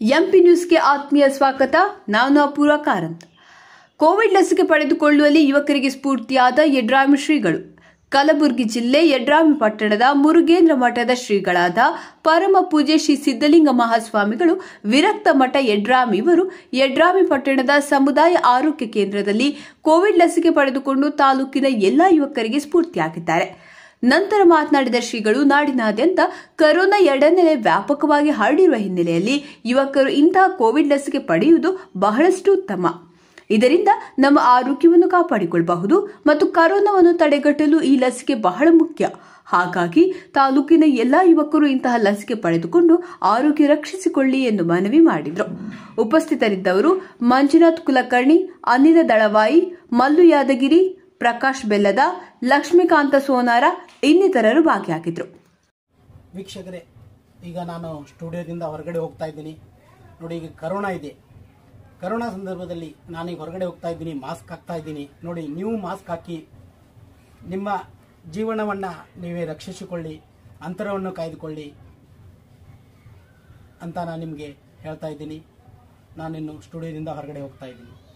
MP ನ್ಯೂಸ್ಗೆ ಆತ್ಮೀಯ ಸ್ವಾಗತ ನಾನು ಅಪೂರ್ವ ಕಾರಂತ್ ಕೋವಿಡ್ ಲಸಿಕೆ ಪಡೆದುಕೊಳ್ಳುವಲ್ಲಿ ಯುವಕರಿಗೆ ಸ್ಫೂರ್ತಿಯಾದ ಯಡ್ರಾಮಿ ಶ್ರೀಗಳು ಕಲಬುರಗಿ ಜಿಲ್ಲೆ ಯಡ್ರಾಮಿ ಪಟ್ಟಣದ ಮುರುಗೇಂದ್ರ ಮಠದ ಶ್ರೀಗಳಾದ ಪರಮ ಪೂಜೆ ಶ್ರೀ ಸಿದ್ದಲಿಂಗ ಮಹಾಸ್ವಾಮಿಗಳು ವಿರಕ್ತ ಮಠ ಯಡ್ರಾಮಿ ಇವರು ಯಡ್ರಾಮಿ ಪಟ್ಟಣದ ಸಮುದಾಯ ಆರೋಗ್ಯ ಕೇಂದ್ರದಲ್ಲಿ ಕೋವಿಡ್ ಲಸಿಕೆ ಪಡೆದುಕೊಂಡು ತಾಲೂಕಿನ ಎಲ್ಲಾ ಯುವಕರಿಗೆ ಸ್ಫೂರ್ತಿಯಾಗಿದ್ದಾರೆ ನಂತರ ಮಾತನಾಡಿದ ಶ್ರೀಗಳು ನಾಡಿನಾದ್ಯಂತ ಕೊರೋನಾ ಎರಡನೇ ಅಲೆ ವ್ಯಾಪಕವಾಗಿ ಹರಡಿರುವ ಹಿನ್ನೆಲೆಯಲ್ಲಿ ಯುವಕರು ಇಂತಹ ಕೋವಿಡ್ ಲಸಿಕೆ ಪಡೆಯುವುದು ಬಹಳಷ್ಟು ಉತ್ತಮ ಇದರಿಂದ ನಮ್ಮ ಆರೋಗ್ಯವನ್ನು ಕಾಪಾಡಿಕೊಳ್ಳಬಹುದು ಮತ್ತು ಕರೋನಾವನ್ನು ತಡೆಗಟ್ಟಲು ಈ ಲಸಿಕೆ ಬಹಳ ಮುಖ್ಯ ಹಾಗಾಗಿ ತಾಲೂಕಿನ ಎಲ್ಲಾ ಯುವಕರು ಇಂತಹ ಲಸಿಕೆ ಪಡೆದುಕೊಂಡು ಆರೋಗ್ಯ ರಕ್ಷಿಸಿಕೊಳ್ಳಿ ಎಂದು ಮನವಿ ಮಾಡಿದರು ಉಪಸ್ಥಿತರಿದ್ದವರು ಮಂಜುನಾಥ್ ಕುಲಕರ್ಣಿ ಅನಿಲ ದಳವಾಯಿ ಮಲ್ಲು ಯಾದಗಿರಿ ಪ್ರಕಾಶ್ ಬೆಲ್ಲದ ಲಕ್ಷ್ಮೀಕಾಂತ ಸೋನಾರ ಇನ್ನಿತರರು ಭಾಗಿಯಾಗಿದ್ದರು ವೀಕ್ಷಕರೇ ಈಗ ನಾನು ಸ್ಟುಡಿಯೋದಿಂದ ಹೊರಗಡೆ ಹೋಗ್ತಾ ಇದ್ದೀನಿ ನೋಡಿ ಈಗ ಕರೋನಾ ಇದೆ ಕರೋನಾ ಸಂದರ್ಭದಲ್ಲಿ ನಾನೀಗ ಹೊರಗಡೆ ಹೋಗ್ತಾ ಇದ್ದೀನಿ ಮಾಸ್ಕ್ ಹಾಕ್ತಾ ಇದ್ದೀನಿ ನೋಡಿ ನೀವು ಮಾಸ್ಕ್ ಹಾಕಿ ನಿಮ್ಮ ಜೀವನವನ್ನು ನೀವೇ ರಕ್ಷಿಸಿಕೊಳ್ಳಿ ಅಂತರವನ್ನು ಕಾಯ್ದುಕೊಳ್ಳಿ ಅಂತ ನಾನು ನಿಮಗೆ ಹೇಳ್ತಾ ಇದ್ದೀನಿ ನಾನಿನ್ನು ಸ್ಟುಡಿಯೋದಿಂದ ಹೊರಗಡೆ ಹೋಗ್ತಾ ಇದ್ದೀನಿ